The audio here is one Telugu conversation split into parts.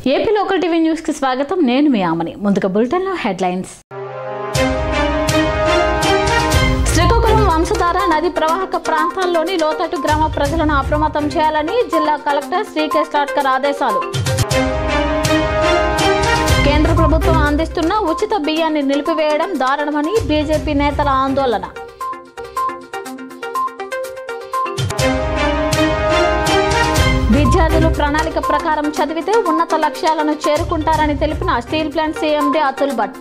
ఏపీ లోకల్ టీవీ న్యూస్ కి స్వాగతం నేను మీ ఆమని ముందుగా బులెటిన్ లో హెడ్లైన్స్ శ్రీకాకుళం వంశధార నది ప్రవాహక ప్రాంతాల్లోని లోతట్టు గ్రామ ప్రజలను అప్రమత్తం చేయాలని జిల్లా కలెక్టర్ శ్రీకే స్టాట్కర్ ఆదేశాలు కేంద్ర ప్రభుత్వం అందిస్తున్న ఉచిత బియ్యాన్ని నిలిపివేయడం దారుణమని బీజేపీ నేతల ఆందోళన విద్యార్థులు ప్రణాళిక ప్రకారం చదివితే ఉన్నత లక్ష్యాలను చేరుకుంటారని తెలిపిన steel plant CMD Atul Bhatt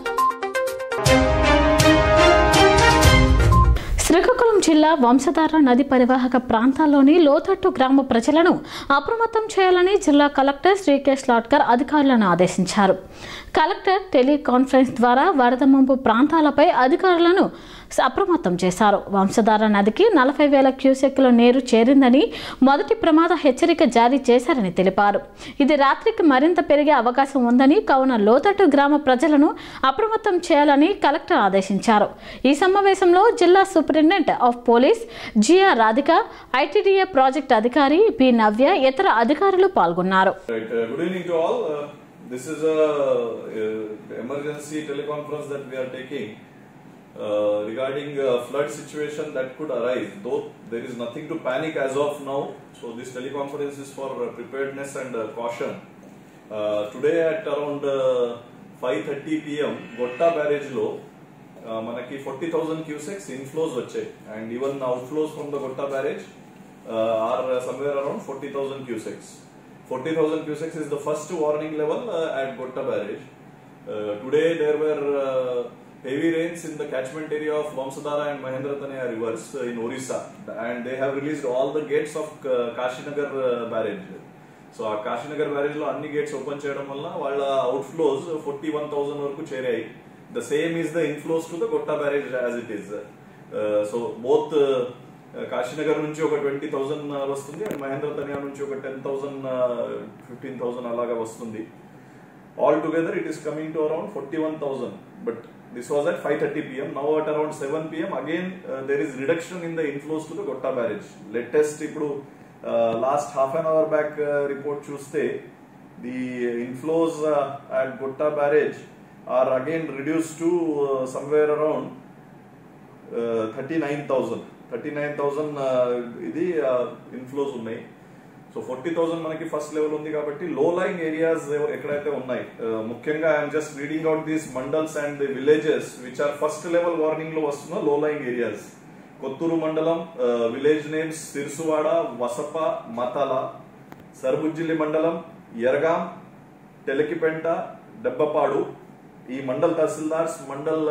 Srikakulam జిల్లా వంశధార నది పరివాహక ప్రాంతాల్లోని లోతట్టు గ్రామ ప్రజలను అప్రమత్తం చేయాలని జిల్లా కలెక్టర్ శ్రీకేష్ లాట్కర్ అధికారులను ఆదేశించారు కలెక్టర్ టెలికాన్ఫరెన్స్ ద్వారా వరద ముంపు ప్రాంతాలపై అధికారులను అప్రమత్తం చేశారు వంశధార నదికి నలభై వేల క్యూసెక్కుల నీరు చేరిందని మొదటి ప్రమాద హెచ్చరిక జారీ చేశారని తెలిపారు ఇది రాత్రికి మరింత పెరిగే అవకాశం ఉందని కావున లోతట్టు గ్రామ ప్రజలను అప్రమత్తం చేయాలని కలెక్టర్ ఆదేశించారు ఈ సమావేశంలో జిల్లా superintendent of police GR Radhika ITDA project అధికారి పి నవ్య ఇతర అధికారులు పాల్గొన్నారు Right. Uh, good evening to all. Uh, this is a uh, emergency teleconference that we are taking uh, regarding uh, flood situation that could arise. Though there is nothing to panic as of now, so this teleconference is for uh, preparedness and uh, caution. Uh, today at around uh, 5:30 p.m. Gotta barrage లో uh, మనకి ఫార్టీ థౌసండ్ క్యూసెక్స్ ఇన్ఫ్లోస్ వచ్చాయి and even outflows from the Gotta barrage are somewhere around forty thousand cusecs forty thousand cusecs is the first warning level at Gotta barrage today there were heavy rains in the catchment area of Vamsadara and Mahendratanaya rivers uh, in Orissa and they have released all the gates of uh, Kashinagar uh, barrage. So ఆ కాశీనగర్ బ్యారేజ్ లో అన్ని గేట్స్ ఓపెన్ చేయడం వల్ల వాళ్ళ outflows forty one thousand వరకు చేరాయి the same is the inflows to the Gotta barrage as it is so both Kashinagar నుంచి ఒక ట్వంటీ థౌసండ్ వస్తుంది అండ్ మహేంద్ర తనియా నుంచి ఒక టెన్ థౌసండ్ ఫిఫ్టీన్ థౌసండ్ అలాగా వస్తుంది all together it is coming to around forty one thousand but this was at five thirty PM now at around seven PM again there is reduction in the inflows to the Gotta barrage latest ఇప్పుడు last half an hour back report చూస్తే the inflows at Gotta barrage are again reduce to somewhere around thirty nine thousand thirty nine thousand ఇది ఇన్ఫ్లోస్ ఉన్నాయి సో ఫార్టీ థౌసండ్ మనకి ఫస్ట్ లెవెల్ ఉంది కాబట్టి లో లైన్ ఏరియాస్ ఎక్కడైతే ఉన్నాయి uh, ముఖ్యంగా I'm just reading out these mandals and villages which are first level warning లో వస్తున్న లో లైన్ ఏరియాస్ కొత్తూరు మండలం విలేజ్ నేమ్స్ సిరుసువాడ వసప మతల సర్బుజ్జిల్లి మండలం ఎరగాం టెలకిపెంట దెబ్బపాడు ఈ mandal tahsildars mandal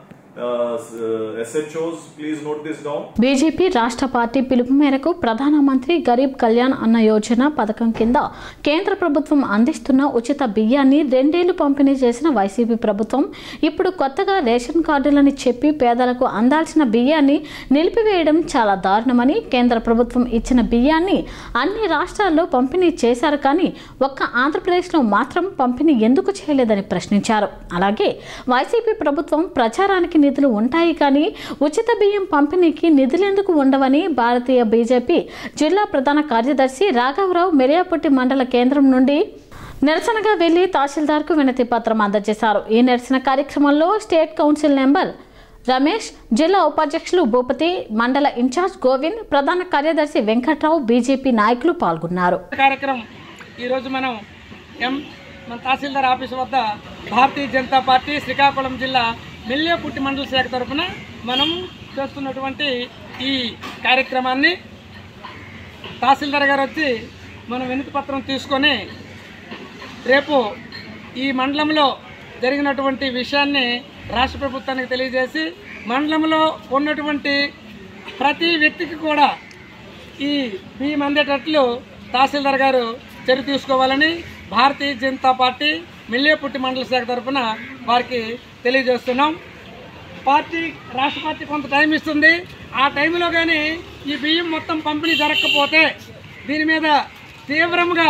SHOs please note this down BJP రాష్ట్ర పార్టీ పిలుపు మేరకు ప్రధానమంత్రి గరీబ్ కళ్యాణ్ అన్న యోజన పథకం కింద కేంద్ర ప్రభుత్వం అందిస్తున్న ఉచిత బియ్యాన్ని రెండేళ్లు పంపిణీ చేసిన వైసీపీ ప్రభుత్వం ఇప్పుడు కొత్తగా రేషన్ కార్డులని చెప్పి పేదలకు అందాల్సిన బియ్యాన్ని నిలిపివేయడం చాలా దారుణమని కేంద్ర ప్రభుత్వం ఇచ్చిన బియ్యాన్ని అన్ని రాష్ట్రాల్లో పంపిణీ చేశారు కానీ ఒక్క ఆంధ్రప్రదేశ్లో మాత్రం పంపిణీ ఎందుకు చేయలేదని ప్రశ్నించారు అలాగే వైసీపీ ప్రభుత్వం ప్రచారానికి నిధులు ఉంటాయి కానీ ఉచిత బియ్యం పంపిణీకి నిధులెందుకు ఉండవని భారతీయ బీజేపీ జిల్లా ప్రధాన కార్యదర్శి రాఘవరావు మెరియాపుట్టి మండల కేంద్రం నుండి నిరసనగా వెళ్లి తహసీల్దార్కు వినతి పత్రం అందజేశారు ఈ నిరసన కార్యక్రమంలో స్టేట్ కౌన్సిల్ నెంబర్ రమేష్ జిల్లా ఉపాధ్యక్షులు భూపతి మండల ఇన్ఛార్జ్ గోవింద్ ప్రధాన కార్యదర్శి వెంకట్రావు బీజేపీ నాయకులు పాల్గొన్నారు కార్యక్రమం ఈరోజు మనం ఎం మన తహసీల్దార్ ఆఫీస్ వద్ద భారతీయ జనతా పార్టీ శ్రీకాకుళం జిల్లా మిల్లేపుట్టి మండల శాఖ తరఫున మనం చేస్తున్నటువంటి ఈ కార్యక్రమాన్ని తహసీల్దార్ గారు వచ్చి మనం వినతి పత్రం తీసుకొని రేపు ఈ మండలంలో జరిగినటువంటి విషయాన్ని రాష్ట్ర ప్రభుత్వానికి తెలియజేసి మండలంలో ఉన్నటువంటి ప్రతి వ్యక్తికి కూడా ఈ బియ్యం అందేటట్లు తహసీల్దార్ గారు చర్య తీసుకోవాలని భారతీయ జనతా పార్టీ మిల్లేపుట్టి మండల శాఖ తరఫున వారికి తెలియజేస్తున్నాం పార్టీ రాష్ట్ర పార్టీ కొంత టైం ఇస్తుంది ఆ టైంలో కానీ ఈ బియ్యం మొత్తం పంపిణీ జరగకపోతే దీని మీద తీవ్రంగా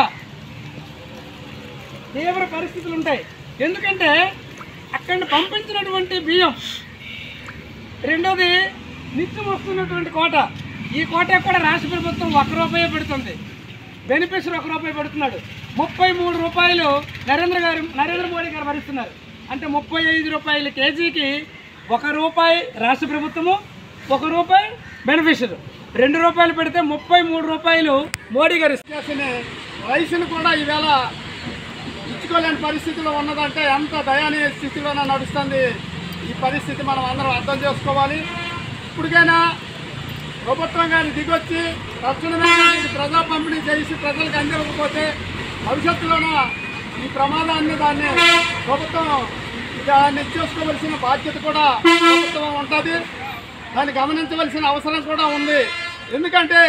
తీవ్ర పరిస్థితులు ఉంటాయి ఎందుకంటే అక్కడ పంపించినటువంటి బియ్యం రెండోది నిత్యం వస్తున్నటువంటి కోట ఈ కోట కూడా రాష్ట్ర ప్రభుత్వం ఒక్క రూపాయే పెడుతుంది బెనిఫిషరీ ఒక రూపాయి పెడుతున్నాడు ముప్పై మూడు రూపాయలు నరేంద్ర గారు నరేంద్ర మోడీ గారు భరిస్తున్నారు అంటే ముప్పై ఐదు రూపాయల కేజీకి ఒక రూపాయి రాష్ట్ర ప్రభుత్వము ఒక రూపాయి బెనిఫిషరీ రెండు రూపాయలు పెడితే ముప్పై మూడు రూపాయలు మోడీ గారు చేసిన రైతులు కూడా ఈవేళ ఇచ్చుకోలేని పరిస్థితిలో ఉన్నదంటే ఎంత దయానీయ స్థితిలోనే నడుస్తుంది ఈ పరిస్థితి మనం అందరం అర్థం చేసుకోవాలి ఇప్పటికైనా ప్రభుత్వం కానీ దిగొచ్చి తక్షణమే ఇది ప్రజా పంపిణీ చేసి ప్రజలకు అందివ్వకపోతే భవిష్యత్తులోన ఈ ప్రమాదాన్ని దాన్ని ప్రభుత్వం దాన్ని చేసుకోవలసిన బాధ్యత కూడా ప్రభుత్వం ఉంటుంది దాన్ని గమనించవలసిన అవసరం కూడా ఉంది ఎందుకంటే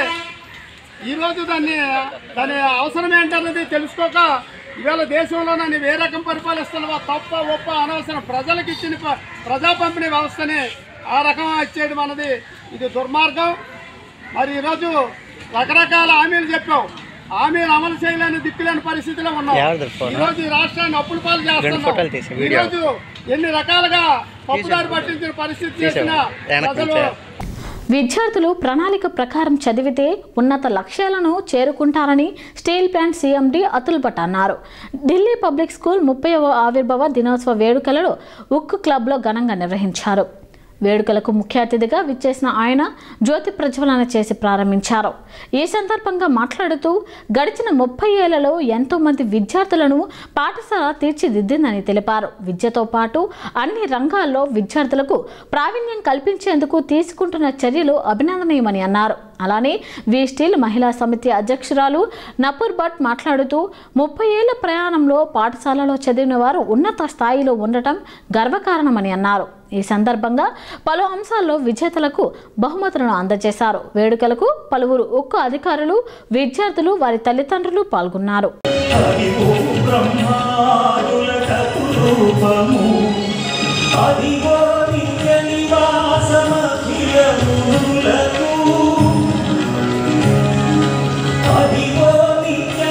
ఈరోజు దాన్ని దాని అవసరం ఏంటన్నది తెలుసుకోక ఇవాళ దేశంలో నన్ను ఏ రకం పరిపాలిస్తున్నావా తప్ప ఒప్ప అనవసరం ప్రజలకు ఇచ్చిన ప- ప్రజా పంపిణీ వ్యవస్థని ఆ రకం ఇచ్చేయడం అన్నది ఇది దుర్మార్గం మరి ఈరోజు రకరకాల హామీలు చెప్పావు హామీలు అమలు చేయలేని దిక్కులేని పరిస్థితిలో ఉన్నాం ఈరోజు ఈ రాష్ట్రాన్ని అప్పుల పాలు చేస్తున్నాం ఈరోజు ఎన్ని రకాలుగా పప్పుదారి పట్టించిన పరిస్థితి చేసిన ప్రజలు విద్యార్థులు ప్రణాళిక ప్రకారం చదివితే ఉన్నత లక్ష్యాలను చేరుకుంటారని steel plant CMD Atul Bhatt అన్నారు ఢిల్లీ పబ్లిక్ స్కూల్ ముప్పైవ ఆవిర్భావ దినోత్సవ వేడుకలను ఉక్కు క్లబ్లో ఘనంగా నిర్వహించారు వేడుకలకు ముఖ్య అతిథిగా విచ్చేసిన ఆయన జ్యోతి ప్రజ్వలన చేసి ప్రారంభించారు ఈ సందర్భంగా మాట్లాడుతూ గడిచిన ముప్పై ఏళ్లలో ఎంతో మంది విద్యార్థులను పాఠశాల తీర్చిదిద్దిందని తెలిపారు విద్యతో పాటు అన్ని రంగాల్లో విద్యార్థులకు ప్రావీణ్యం కల్పించేందుకు తీసుకుంటున్న చర్యలు అభినందనీయమని అన్నారు అలానే వి స్టీల్ మహిళా సమితి అధ్యక్షురాలు నపూర్ భట్ మాట్లాడుతూ ముప్పై ఏళ్ల ప్రయాణంలో పాఠశాలలో చదివిన వారు ఉన్నత స్థాయిలో ఉండటం గర్వకారణమని అన్నారు ఈ సందర్భంగా పలు అంశాల్లో విజేతలకు బహుమతులను అందజేశారు వేడుకలకు పలువురు ఉక్కు అధికారులు విద్యార్థులు వారి తల్లిదండ్రులు పాల్గొన్నారు అదిగో బ్రహ్మాదులకు రూపము అదిగో నిత్య నివాసమఖిలములకు అదిగో నిత్య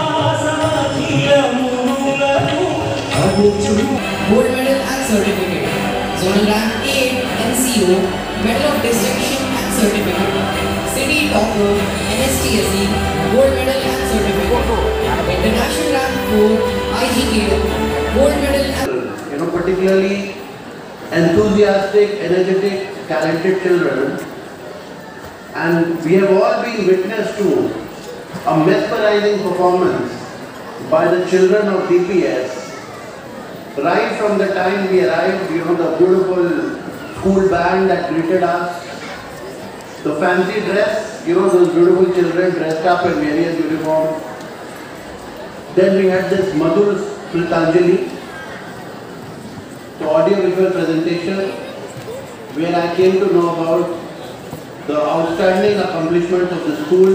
నివాసమఖిలములకు అది చూ gold medal and certificate. Zonal rank A NCO, medal of distinction and certificate. City topper NSTSE, gold medal and certificate. International rank 4 IGKO, gold medal and you know, particularly enthusiastic, energetic, talented children. And we have all been witness to a mesmerizing performance by the children of DPS. Right from the time we arrived, you know, the beautiful school band that greeted us, the fancy dress, you know, those beautiful children dressed up in various uniforms. Then we had this Madhur Sritanjali, the audiovisual presentation where I came to know about the outstanding accomplishments of the school,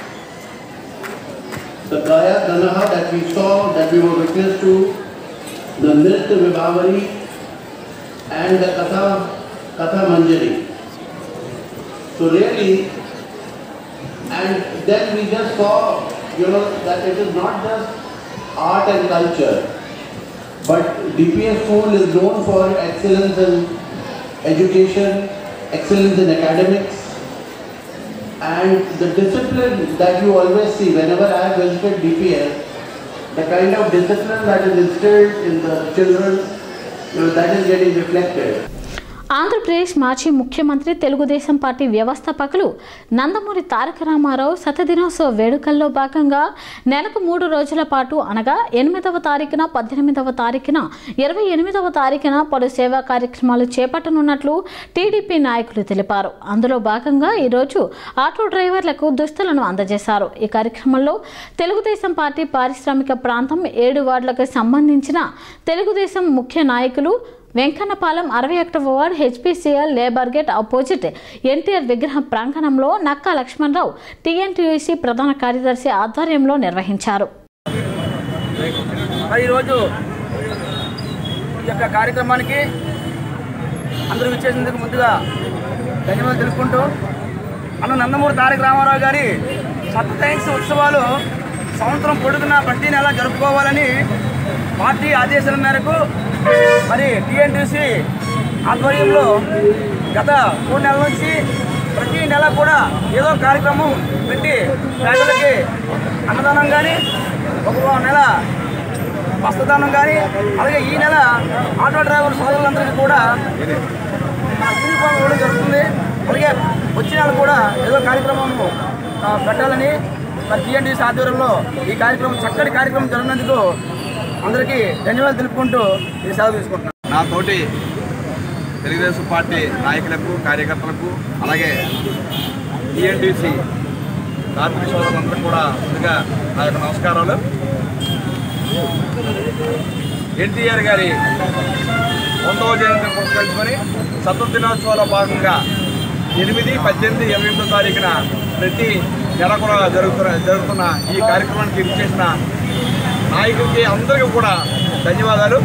the Gaya Ganaha that we saw, that we were witness to, the Nritya Vibhavari and the Katha, Katha Manjari. So really, and then we just saw, you know, that it is not just art and culture, but DPS school is known for excellence in education, excellence in academics, and the discipline that you always see whenever I have visited DPS, the kind of discipline that is instilled in the children, you know, that is getting reflected. Andhra Pradesh మాజీ ముఖ్యమంత్రి తెలుగుదేశం పార్టీ వ్యవస్థాపకులు నందమూరి తారక రామారావు శతదినోత్సవ వేడుకల్లో భాగంగా నెలకు మూడు రోజుల పాటు అనగా ఎనిమిదవ తారీఖున పద్దెనిమిదవ తారీఖున ఇరవై ఎనిమిదవ తారీఖున పలు సేవా కార్యక్రమాలు చేపట్టనున్నట్లు టీడీపీ నాయకులు తెలిపారు అందులో భాగంగా ఈరోజు ఆటో డ్రైవర్లకు దుస్తులను అందజేశారు ఈ కార్యక్రమంలో తెలుగుదేశం పార్టీ పారిశ్రామిక ప్రాంతం ఏడు వార్డులకు సంబంధించిన తెలుగుదేశం ముఖ్య నాయకులు వెంకన్నపాలెం అరవై ఒకటవ ward HPCL labour gate opposite NTR విగ్రహం ప్రాంగణంలో నక్కా లక్ష్మణరావు టీఎన్టీయూసీ ప్రధాన కార్యదర్శి ఆధ్వర్యంలో నిర్వహించారు మరి ఈరోజు ఈ యొక్క కార్యక్రమానికి అందరూ విచ్చేసేందుకు ముందుగా ధన్యవాదాలు తెలుపుకుంటూ అన్న నందమూరి తారక రామారావు గారి సత్సైన్స్ ఉత్సవాలు సంవత్సరం పొడుగునా ప్రతి నెల జరుపుకోవాలని పార్టీ ఆదేశాల మేరకు మరి టీఎన్టీసీ ఆధ్వర్యంలో గత మూడు నెలల నుంచి ప్రతి నెల కూడా ఏదో కార్యక్రమం పెట్టి ప్రజలకి అన్నదానం కానీ ఒక నెల వస్త్రదానం కానీ అలాగే ఈ నెల ఆటో డ్రైవర్ సోదరులందరికీ కూడా ఆ, యూనిఫామ్ ఇవ్వడం జరుగుతుంది అలాగే వచ్చిన నెల కూడా ఏదో కార్యక్రమం ఆ, పెట్టాలని మరి టీఎన్టీసీ ఆధ్వర్యంలో ఈ కార్యక్రమం చక్కటి కార్యక్రమం జరిగినందుకు అందరికీ ధన్యవాదాలు తెలుపుకుంటూ ఈ సెలవు తీసుకుంటున్నాను నా తోటి తెలుగుదేశం పార్టీ నాయకులకు కార్యకర్తలకు అలాగే టీఎన్టీసీ కార్మిక సోదరులందరూ కూడా ముందుగా నా యొక్క నమస్కారాలు ఎన్టీఆర్ గారి వందవ జయంతిని పురస్కరించుకొని శత దినోత్సవాల భాగంగా ఎనిమిది పద్దెనిమిది ఇరవై ఎనిమిదో తారీఖున ప్రతి నెల కూడా జరుగుతున్న జరుగుతున్న ఈ కార్యక్రమానికి ఇచ్చేసిన నాయకులకి అందరికీ కూడా ధన్యవాదాలు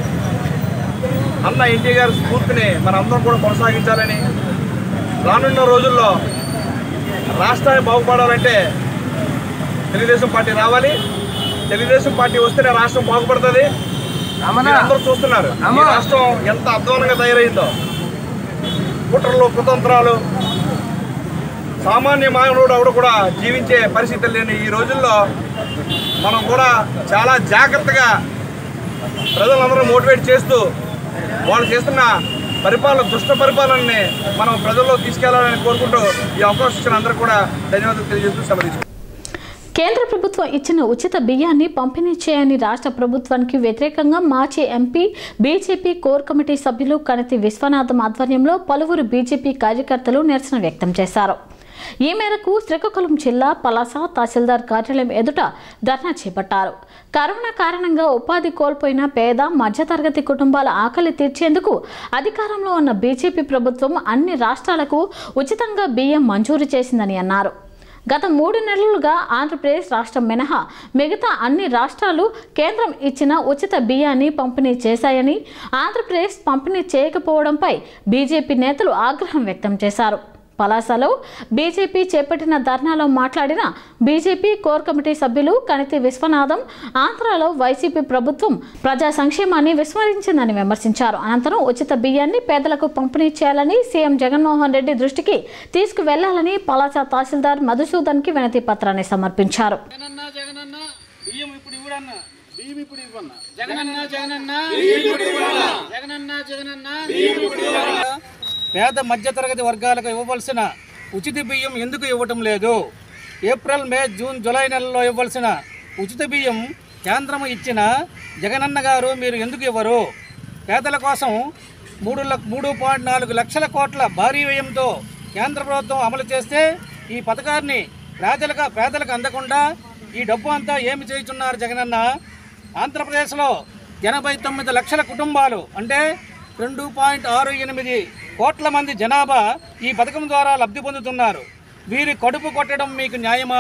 అన్న ఎన్టీఆర్ గారి స్ఫూర్తిని మనందరం కూడా కొనసాగించాలని రానున్న రోజుల్లో రాష్ట్రాన్ని బాగుపడాలంటే తెలుగుదేశం పార్టీ రావాలి తెలుగుదేశం పార్టీ వస్తేనే రాష్ట్రం బాగుపడుతుంది మీరు అందరూ చూస్తున్నారు ఈ రాష్ట్రం ఎంత అధ్వానంగా తయారైందో కుట్రలు కుతంత్రాలు సామాన్య మానవుడు ఎవడు కూడా జీవించే పరిస్థితి లేని ఈ రోజుల్లో మనం కూడా చాలా జాగ్రత్తగా ప్రజలందరూ మోటివేట్ చేస్తూ వాళ్ళు చేస్తున్న పరిపాలన దుష్ట పరిపాలనని మనం ప్రజల్లో తీసుకెళ్లాలని కోరుకుంటూ ఈ అవకాశం ఇచ్చిన అందరూ కూడా ధన్యవాదాలు తెలియజేస్తూ సెలవు కేంద్ర ప్రభుత్వం ఇచ్చిన ఉచిత బియ్యాన్ని పంపిణీ చేయని రాష్ట్ర ప్రభుత్వానికి వ్యతిరేకంగా మాజీ ఎంపీ బీజేపీ కోర్ కమిటీ సభ్యులు కణతి విశ్వనాథం ఆధ్వర్యంలో పలువురు బీజేపీ కార్యకర్తలు నిరసన వ్యక్తం చేశారు ఈ మేరకు శ్రీకాకుళం జిల్లా పలాస తహసీల్దార్ కార్యాలయం ఎదుట ధర్నా చేపట్టారు కరోనా కారణంగా ఉపాధి కోల్పోయిన పేద మధ్యతరగతి కుటుంబాల ఆకలి తీర్చేందుకు అధికారంలో ఉన్న బీజేపీ ప్రభుత్వం అన్ని రాష్ట్రాలకు ఉచితంగా బియ్యం మంజూరు చేసిందని అన్నారు గత మూడు నెలలుగా ఆంధ్రప్రదేశ్ రాష్ట్రం మినహా మిగతా అన్ని రాష్ట్రాలు కేంద్రం ఇచ్చిన ఉచిత బియ్యాన్ని పంపిణీ చేశాయని ఆంధ్రప్రదేశ్ పంపిణీ చేయకపోవడంపై బీజేపీ నేతలు ఆగ్రహం వ్యక్తం చేశారు పలాసలో బీజేపీ చేపట్టిన ధర్నాలో మాట్లాడిన బీజేపీ కోర్ కమిటీ సభ్యులు కణితి విశ్వనాథం ఆంధ్రాలో వైసీపీ ప్రభుత్వం ప్రజా సంక్షేమాన్ని విస్మరించిందని విమర్శించారు అనంతరం ఉచిత బియ్యాన్ని పేదలకు పంపిణీ చేయాలని సీఎం జగన్మోహన్ రెడ్డి దృష్టికి తీసుకువెళ్లాలని పలాస తహసీల్దార్ మధుసూదన్కి వినతి పత్రాన్ని సమర్పించారు జగనన్న జగనన్న బియ్యం ఇప్పుడు ఇవ్వడన్న బియ్యం ఇప్పుడు ఇవ్వన్న జగనన్న జగనన్న జగనన్న జగనన్న పేద మధ్యతరగతి వర్గాలకు ఇవ్వవలసిన ఉచిత బియ్యం ఎందుకు ఇవ్వటం లేదు ఏప్రిల్ మే జూన్ జూలై నెలలో ఇవ్వాల్సిన ఉచిత బియ్యం కేంద్రం ఇచ్చిన జగనన్న గారు మీరు ఎందుకు ఇవ్వరు పేదల కోసం మూడు లక్ష మూడు పాయింట్ నాలుగు లక్షల కోట్ల భారీ వ్యయంతో కేంద్ర ప్రభుత్వం అమలు చేస్తే ఈ పథకాన్ని పేదలకు పేదలకు అందకుండా ఈ డబ్బు అంతా ఏమి చేస్తున్నారు జగనన్న ఆంధ్రప్రదేశ్లో ఎనభై తొమ్మిది లక్షల కుటుంబాలు అంటే రెండు పాయింట్ ఆరు ఎనిమిది కోట్ల మంది జనాభా ఈ పథకం ద్వారా లబ్ధి పొందుతున్నారు వీరి కడుపు కొట్టడం మీకు న్యాయమా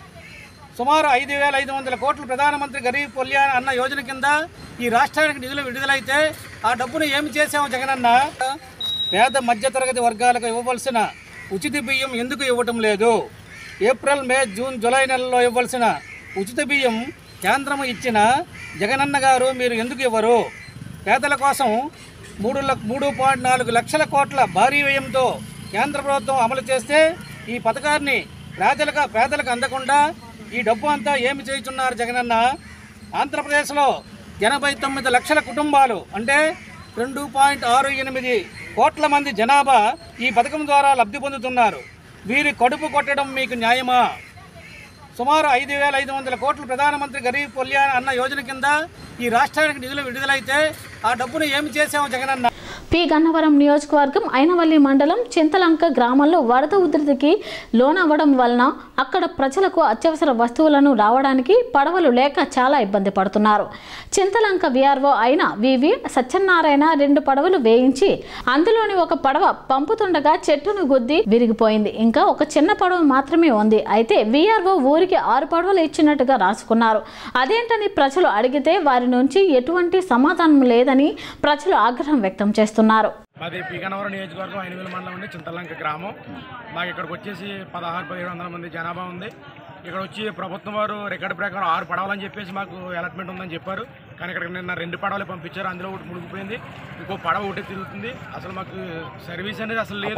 సుమారు ఐదు వేల ఐదు వందల కోట్లు ప్రధానమంత్రి గరీబ్ కళ్యాణ్ అన్న యోజన కింద ఈ రాష్ట్రానికి నిధులు విడుదలైతే ఆ డబ్బును ఏమి చేసాము జగనన్న పేద మధ్యతరగతి వర్గాలకు ఇవ్వవలసిన ఉచిత బియ్యం ఎందుకు ఇవ్వటం లేదు ఏప్రిల్ మే జూన్ జూలై నెలలో ఇవ్వాల్సిన ఉచిత బియ్యం కేంద్రం ఇచ్చిన జగనన్న గారు మీరు ఎందుకు ఇవ్వరు పేదల కోసం మూడు లక్ష మూడు పాయింట్ నాలుగు లక్షల కోట్ల భారీ వ్యయంతో కేంద్ర ప్రభుత్వం అమలు చేస్తే ఈ పథకాన్ని పేదలకు పేదలకు అందకుండా ఈ డబ్బు అంతా ఏమి చేస్తున్నారు జగనన్న ఆంధ్రప్రదేశ్లో ఎనభై తొమ్మిది లక్షల కుటుంబాలు అంటే రెండు పాయింట్ ఆరు ఎనిమిది కోట్ల మంది జనాభా ఈ పథకం ద్వారా లబ్ధి పొందుతున్నారు వీరి కడుపు కొట్టడం మీకు న్యాయమా సుమారు ఐదు వేల ఐదు వందల కోట్లు ప్రధానమంత్రి గరీబ్ కళ్యాణ్ అన్న యోజన కింద ఈ రాష్ట్రానికి నిధులు విడుదలైతే ఆ డబ్బును ఏమి చేసాము జగనన్న పి గన్నవరం నియోజకవర్గం అయినవల్లి మండలం చింతలంక గ్రామంలో వరద ఉధృతికి లోనవ్వడం వలన అక్కడ ప్రజలకు అత్యవసర వస్తువులను రావడానికి పడవలు లేక చాలా ఇబ్బంది పడుతున్నారు చింతలంక విఆర్ఓ అయిన వివి సత్యనారాయణ రెండు పడవలు వేయించి అందులోని ఒక పడవ పంపుతుండగా చెట్టును గుద్ది విరిగిపోయింది ఇంకా ఒక చిన్న పడవ మాత్రమే ఉంది అయితే విఆర్ఓ ఊరికి ఆరు పడవలు ఇచ్చినట్టుగా రాసుకున్నారు అదేంటని ప్రజలు అడిగితే వారి నుంచి ఎటువంటి సమాధానం లేదని ప్రజలు ఆగ్రహం వ్యక్తం చేస్తున్నారు మాది పీకనవరం నియోజకవర్గం ఐనవేల మండలం ఉండి చింతలంక గ్రామం మాకు ఇక్కడికి వచ్చేసి పదహారు పదిహేడు వందల మంది జనాభా ఉంది ఇక్కడ వచ్చి ప్రభుత్వం వారు రికార్డు ప్రకారం ఆరు పడవలని చెప్పేసి మాకు అలాట్మెంట్ ఉందని చెప్పారు కానీ ఇక్కడ నిన్న రెండు పడవలు పంపించారు అందులో ఒకటి మునిగిపోయింది ఇంకో పడవ ఒకటి తిరుగుతుంది అసలు మాకు సర్వీస్ అనేది అసలు లేదు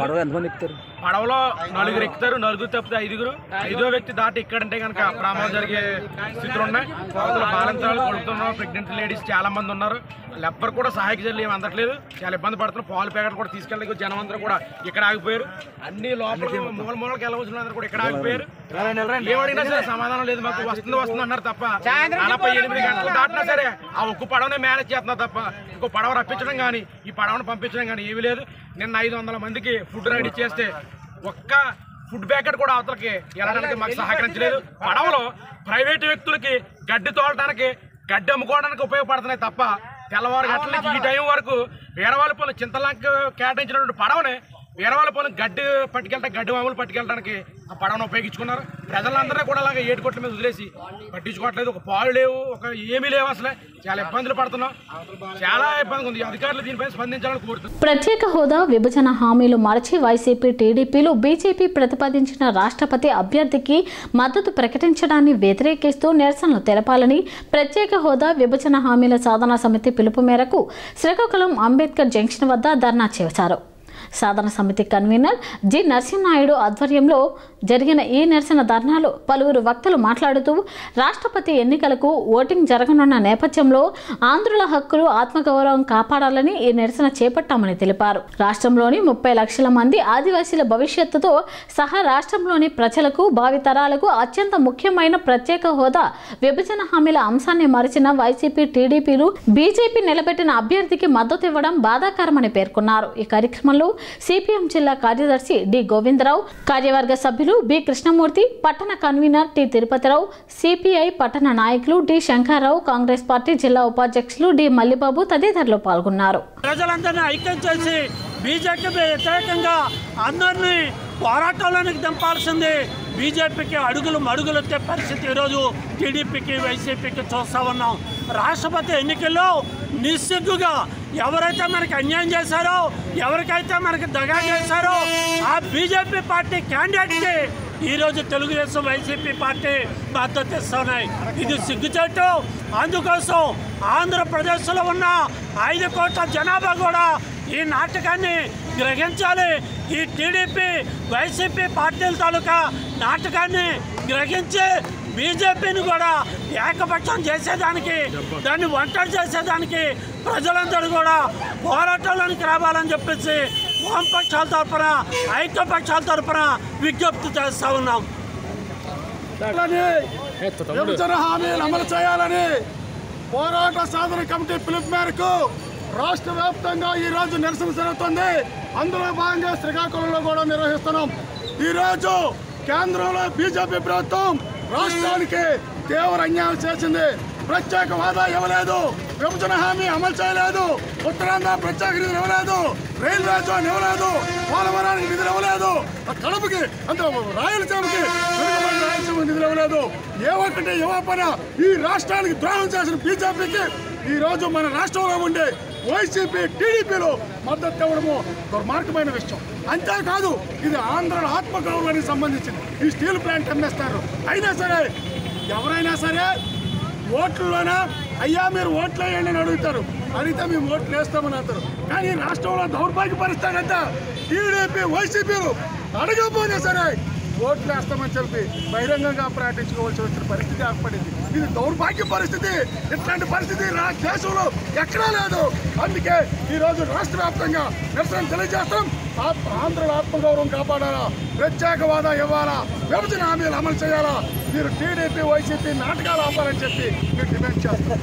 పడవలో నలుగురు ఎక్కుతారు నలుగురు తప్పితే ఐదుగురు ఐదో వ్యక్తి దాటి ఎక్కడంటే కనుక ప్రమాదం జరిగే స్థితులు ఉన్నాయి అవతల బాలంతరాలు కొడుతున్నారు ప్రెగ్నెంట్ లేడీస్ చాలా మంది ఉన్నారు ఎవ్వరు కూడా సహాయక చర్యలు ఏమి అందట్లేదు చాలా ఇబ్బంది పడుతున్నారు పాలు ప్యాకెట్ కూడా తీసుకెళ్ళడానికి జనం అందరూ కూడా ఇక్కడ ఆగిపోయారు అన్ని లోపల మూల మూలకి వెళ్ళవలసిన అందరూ కూడా ఇక్కడ ఆగిపోయారు ఏమడిగినా సరే సమాధానం లేదు మాకు వస్తుంది వస్తుంది అన్నారు తప్ప నలభై ఎనిమిది గంటలు దాటినా సరే ఆ ఒక్క పడవనే మేనేజ్ చేస్తున్నారు తప్ప ఇంకో పడవ రప్పించడం కానీ ఈ పడవను పంపించడం కానీ ఏమీ లేదు నిన్న ఐదు వందల మందికి ఫుడ్ రెడీ చేస్తే ఒక్క ఫుడ్ ప్యాకెట్ కూడా అవతలకి వెళ్ళడానికి మాకు సహకరించలేదు పడవలో ప్రైవేట్ వ్యక్తులకి గడ్డి తోలడానికి గడ్డి అమ్ముకోవడానికి ఉపయోగపడుతున్నాయి తప్ప తెల్లవారు గంటల నుంచి ఈ టైం వరకు వీరవాళ్ళ పొలం చింతలంక కేటాయించినటువంటి పడవని వీరవాళ్ళ పొలం గడ్డి పట్టుకెళ్ళడానికి గడ్డి మామూలు పట్టుకెళ్ళడానికి ఆ పడవను ఉపయోగించుకున్నారు ప్రజలందరూ కూడా అలాగే ఏడుకొట్ల మీద వదిలేసి పట్టించుకోవట్లేదు ఒక పాలు లేవు ఒక ఏమీ లేవు అసలే చాలా ఇబ్బందులు పడుతున్నాం చాలా ఇబ్బంది ఉంది అధికారులు దీనిపై స్పందించాలని కోరుతున్నాం ప్రత్యేక హోదా విభజన హామీలు మరచి వైసీపీ టీడీపీలు బీజేపీ ప్రతిపాదించిన రాష్ట్రపతి అభ్యర్థికి మద్దతు ప్రకటించడాన్ని వ్యతిరేకిస్తూ నిరసనలు తెలపాలని ప్రత్యేక హోదా విభజన హామీల సాధనా సమితి పిలుపు మేరకు శ్రీకాకుళం అంబేద్కర్ జంక్షన్ వద్ద ధర్నా చేశారు సాధన సమితి కన్వీనర్ జి నరసింహనాయుడు ఆధ్వర్యంలో జరిగిన ఈ నిరసన ధర్నాలో పలువురు వక్తలు మాట్లాడుతూ రాష్ట్రపతి ఎన్నికలకు ఓటింగ్ జరగనున్న నేపథ్యంలో ఆంధ్రుల హక్కులు ఆత్మగౌరవం కాపాడాలని ఈ నిరసన చేపట్టామని తెలిపారు రాష్ట్రంలోని ముప్పై లక్షల మంది ఆదివాసీల భవిష్యత్తుతో సహా రాష్ట్రంలోని ప్రజలకు భావితరాలకు అత్యంత ముఖ్యమైన ప్రత్యేక హోదా విభజన హామీల అంశాన్ని మరిచిన వైసీపీ టీడీపీలు బీజేపీ నిలబెట్టిన అభ్యర్థికి మద్దతు ఇవ్వడం బాధాకరమని పేర్కొన్నారు ఈ కార్యక్రమంలో సిపిఎం జిల్లా కార్యదర్శి డి గోవిందరావు కార్యవర్గ సభ్యులు బి కృష్ణమూర్తి పట్టణ కన్వీనర్ టి తిరుపతిరావు సిపిఐ పట్టణ నాయకులు డి శంకర్రావు కాంగ్రెస్ పార్టీ జిల్లా ఉపాధ్యక్షులు డి మల్లిబాబు తదితరులు పాల్గొన్నారు ప్రజలందరినీ ఐక్యం చేసి బీజేపీకి వ్యతిరేకంగా అందరినీ పోరాటంలోనికి దింపాల్సింది బీజేపీకి అడుగులు మడుగులెత్తే పరిస్థితి ఈరోజు టీడీపీకి వైసీపీకి చూస్తా ఉన్నాం రాష్ట్రపతి ఎన్నికల్లో నిస్సిగ్గుగా ఎవరైతే మనకి అన్యాయం చేశారో ఎవరికైతే మనకి దగా చేశారో ఆ బీజేపీ పార్టీ క్యాండిడేట్కి ఈరోజు తెలుగుదేశం వైసీపీ పార్టీ మద్దతు ఇస్తున్నాయి ఇది సిగ్గుచేటు అందుకోసం ఆంధ్రప్రదేశ్లో ఉన్న ఐదు కోట్ల జనాభా కూడా ఈ నాటకాన్ని గ్రహించాలి ఈ టీడీపీ వైసీపీ పార్టీల తాలూకా నాటకాన్ని గ్రహించి బీజేపీని కూడా ఏకపక్షం చేసేదానికి దాన్ని ఒంటరి చేసేదానికి ప్రజలందరూ కూడా పోరాటంలోనికి రావాలని చెప్పేసి వామపక్షాల తరఫున ఐక్యపక్షాల తరఫున విజ్ఞప్తి చేస్తా ఉన్నాం విభజన హామీలు అమలు చేయాలని పోరాట సాధన కమిటీ పిలుపు మేరకు రాష్ట్ర వ్యాప్తంగా ఈ రోజు నిరసన జరుగుతుంది అందులో భాగంగా శ్రీకాకుళంలో కూడా నిర్వహిస్తున్నాం ఈ రోజు కేంద్రంలో బీజేపీ ప్రభుత్వం రాష్ట్రానికి తీవ్ర అన్యాయం చేసింది ప్రత్యేక హోదా ఇవ్వలేదు విభజన హామీ అమలు చేయలేదు ఉత్తరాంధ్ర ప్రత్యేక నిధులు ఇవ్వలేదు రైల్వే జోన్ ఇవ్వలేదు పోలవరానికి నిధులు ఇవ్వలేదు ఆ కడపకి అంటే రాయలసీమకి వెనుకబడిన రాయలసీమ నిధులు ఇవ్వలేదు ఏ ఒక్కటి ఇవ్వకపోయినా ఈ రాష్ట్రానికి ద్రోహం చేసిన బీజేపీకి ఈ రోజు మన రాష్ట్రంలో ఉండే వైసీపీ టీడీపీలో మద్దతు ఇవ్వడము దుర్మార్గమైన విషయం అంతేకాదు ఇది ఆంధ్ర ఆత్మగౌరవానికి సంబంధించింది ఈ స్టీల్ ప్లాంట్ అమ్మేస్తారు అయినా సరే ఎవరైనా సరే ఓట్లలోనా అయ్యా మీరు ఓట్లు వేయండి అని అడుగుతారు అడిగితే మేము ఓట్లు వేస్తామని అంటారు కానీ రాష్ట్రంలో దౌర్భాగ్య పరిస్థితి అంతా టీడీపీ వైసీపీలు అడగకపోయినా సరే ఓట్లు వేస్తామని చెప్పి బహిరంగంగా ప్రకటించుకోవాల్సి వచ్చిన పరిస్థితి ఏర్పడింది ఇది దౌర్భాగ్య పరిస్థితి ఇట్లాంటి పరిస్థితి రా దేశంలో ఎక్కడా లేదు అందుకే ఈ రోజు రాష్ట్ర వ్యాప్తంగా నిరసన తెలియజేస్తాం ఆత్మ ఆంధ్రుల ఆత్మగౌరవం కాపాడాలా ప్రత్యేక హోదా ఇవ్వాలా విభజన హామీలు అమలు చేయాలా మీరు టీడీపీ వైసీపీ నాటకాలు ఆపాలని చెప్పి మీరు డిమాండ్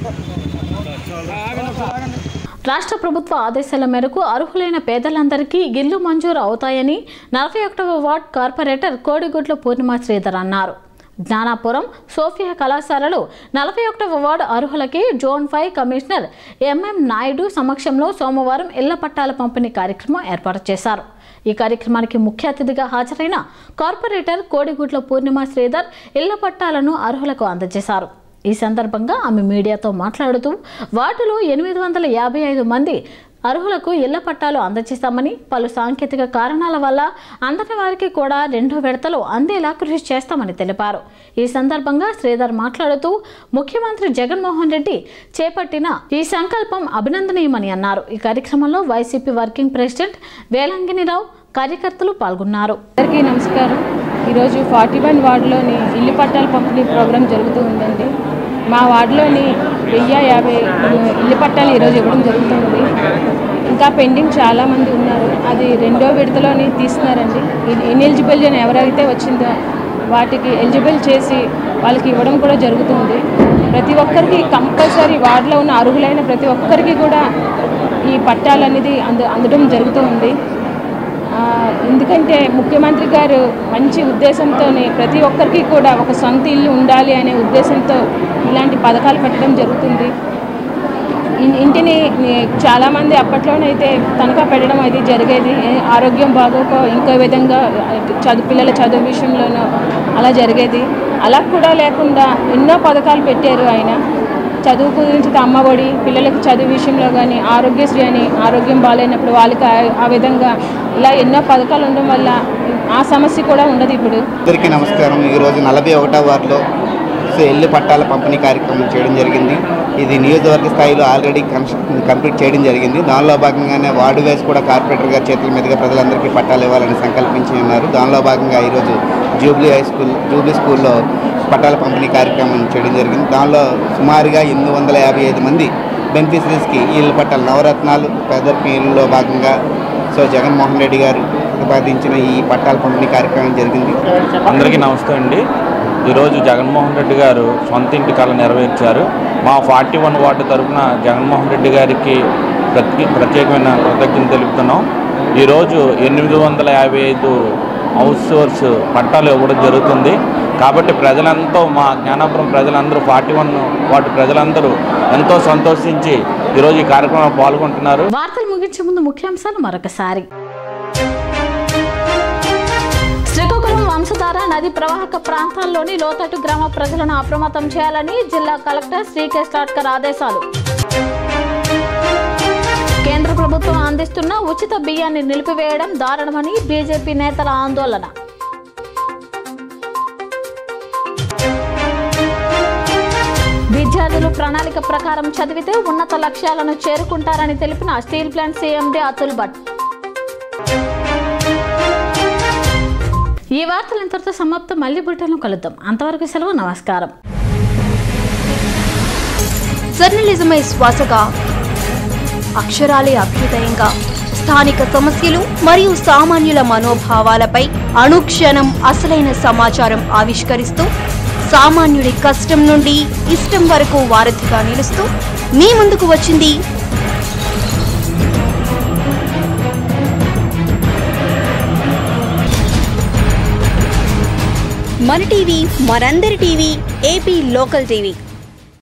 చేస్తారు రాష్ట్ర ప్రభుత్వ ఆదేశాల మేరకు అర్హులైన పేదలందరికీ ఇల్లు మంజూరు అవుతాయని నలభై ఒకటవ వార్డ్ కార్పొరేటర్ కోడిగుడ్ల పూర్ణిమ శ్రీధర్ అన్నారు జ్ఞానాపురం సోఫియా కళాశాలలో నలభై ఒకటవ వార్డు అర్హులకి zone five commissioner MM Naidu సమక్షంలో సోమవారం ఇళ్ల పట్టాల పంపిణీ కార్యక్రమం ఏర్పాటు చేశారు ఈ కార్యక్రమానికి ముఖ్య అతిథిగా హాజరైన కార్పొరేటర్ కోడిగుడ్ల పూర్ణిమ శ్రీధర్ ఇళ్ల పట్టాలను అర్హులకు అందజేశారు ఈ సందర్భంగా ఆమె మీడియాతో మాట్లాడుతూ వార్డులో ఎనిమిది వందల యాభై ఐదు మంది అర్హులకు ఇళ్ల పట్టాలు అందజేస్తామని పలు సాంకేతిక కారణాల వల్ల అందని వారికి కూడా రెండో విడతలో అందేలా కృషి చేస్తామని తెలిపారు ఈ సందర్భంగా శ్రీధర్ మాట్లాడుతూ ముఖ్యమంత్రి జగన్మోహన్ రెడ్డి చేపట్టిన ఈ సంకల్పం అభినందనీయమని అన్నారు ఈ కార్యక్రమంలో వైసీపీ వర్కింగ్ ప్రెసిడెంట్ వేలంగినిరావు కార్యకర్తలు పాల్గొన్నారు అందరికీ నమస్కారం ఈరోజు ఫార్టీ వన్ వార్డులోని ఇల్లు పట్టాల పంపిణీ ప్రోగ్రాం జరుగుతూ ఉందండి మా వార్డులోని వెయ్యి యాభై ఇల్లు పట్టాలు ఈరోజు ఇవ్వడం జరుగుతుంది ఇంకా పెండింగ్ చాలామంది ఉన్నారు అది రెండో విడతలోని తీస్తున్నారండి ఇన్ఎలిజిబుల్ అని ఎవరైతే వచ్చిందో వాటికి ఎలిజిబుల్ చేసి వాళ్ళకి ఇవ్వడం కూడా జరుగుతుంది ప్రతి ఒక్కరికి కంపల్సరీ వార్డులో ఉన్న అర్హులైన ప్రతి ఒక్కరికి కూడా ఈ పట్టాలు అనేది అంద అందడం జరుగుతూ ఉంది ఆ, ఎందుకంటే ముఖ్యమంత్రి గారు మంచి ఉద్దేశంతో ప్రతి ఒక్కరికి కూడా ఒక సొంత ఇల్లు ఉండాలి అనే ఉద్దేశంతో ఇలాంటి పథకాలు పెట్టడం జరుగుతుంది ఇన్- ఇంటిని ని- చాలామంది అప్పట్లోనైతే తనఖా పెట్టడం అది జరిగేది ఏ- ఆరోగ్యం బాగోక ఇంకో విధంగా చదువు పిల్లల చదువు విషయంలోనూ అలా జరిగేది అలా కూడా లేకుండా ఎన్నో పథకాలు పెట్టారు ఆయన చదువు గురించి అమ్మఒడి పిల్లలకు చదువు విషయంలో కానీ ఆరోగ్యశ్రీ అని ఆరోగ్యం బాగాలేనప్పుడు వాళ్ళకి ఆ- ఆ విధంగా ఇలా ఎన్నో పథకాలు ఉండడం వల్ల ఆ సమస్య కూడా ఉండదు ఇప్పుడు అందరికీ నమస్కారం ఈరోజు నలభై ఒకటో వార్డులో సో ఇల్లు పట్టాల పంపిణీ కార్యక్రమం చేయడం జరిగింది ఇది నియోజకవర్గ స్థాయిలో ఆల్రెడీ కన్స్ట్రక్షన్ కంప్లీట్ చేయడం జరిగింది దానిలో భాగంగానే వార్డు వేస్ కూడా కార్పొరేటర్ గారి చేతుల మీదుగా ప్రజలందరికీ పట్టాలు ఇవ్వాలని సంకల్పించి ఉన్నారు దానిలో భాగంగా ఈరోజు జూబ్లీ హై స్కూల్ జూబ్లీ స్కూల్లో పట్టాల పంపిణీ కార్యక్రమం చేయడం జరిగింది దానిలో సుమారుగా ఎనిమిది వందల యాభై ఐదు మంది బెనిఫిషరీస్కి ఈ ఇల్లు పట్టాలు నవరత్నాలు పేదరికం ఇల్లులో భాగంగా సో జగన్మోహన్ రెడ్డి గారు ప్రతిపాదించిన ఈ పట్టాల పంపిణీ కార్యక్రమం జరిగింది అందరికీ నమస్కారం అండి ఈరోజు జగన్మోహన్ రెడ్డి గారు సొంత ఇంటి కళ నెరవేర్చారు మా ఫార్టీ వన్ వార్డు తరఫున జగన్మోహన్ రెడ్డి గారికి ప్రత్యే ప్రత్యేకమైన కృతజ్ఞతలు తెలుపుతున్నాం ఈరోజు ఎనిమిది వందల యాభై ఐదు హౌస్ సోర్స్ పట్టాలు ఇవ్వడం జరుగుతుంది కాబట్టి ప్రజలంతా మా జ్ఞానాపురం ప్రజలందరూ ఫార్టీ వన్ వార్డు ప్రజలందరూ ఎంతో సంతోషించి ఈరోజు ఈ కార్యక్రమంలో పాల్గొంటున్నారు వార్తలు ముగించే ముందు ముఖ్యాంశాలు మరొకసారి శ్రీకాకుళం వంశధార నది ప్రవాహక ప్రాంతాల్లోని లోతట్టు గ్రామ ప్రజలను అప్రమత్తం చేయాలని జిల్లా కలెక్టర్ శ్రీకేశ్ లాట్కర్ ఆదేశాలు కేంద్ర ప్రభుత్వం అందిస్తున్న ఉచిత బియ్యాన్ని నిలిపివేయడం దారుణమని బీజేపీ నేతల ఆందోళన విద్యార్థులు ప్రణాళిక ప్రకారం చదివితే ఉన్నత లక్ష్యాలను చేరుకుంటారని తెలిపిన steel plant CMD Atul Bhatt ఈ వార్తలు ఇంతటితో సమాప్తం మళ్ళీ బులెటిన్లో కలుద్దాం అంతవరకు సెలవు నమస్కారం జర్నలిజమే శ్వాసగా అక్షరాలే అభ్యుదయంగా స్థానిక సమస్యలు మరియు సామాన్యుల మనోభావాలపై అనుక్షణం అసలైన సమాచారం ఆవిష్కరిస్తూ సామాన్యుడి కష్టం నుండి ఇష్టం వరకు వారధిగా నిలుస్తూ మీ ముందుకు వచ్చింది మన టీవీ మనందరి టీవీ ఏపీ లోకల్ టీవీ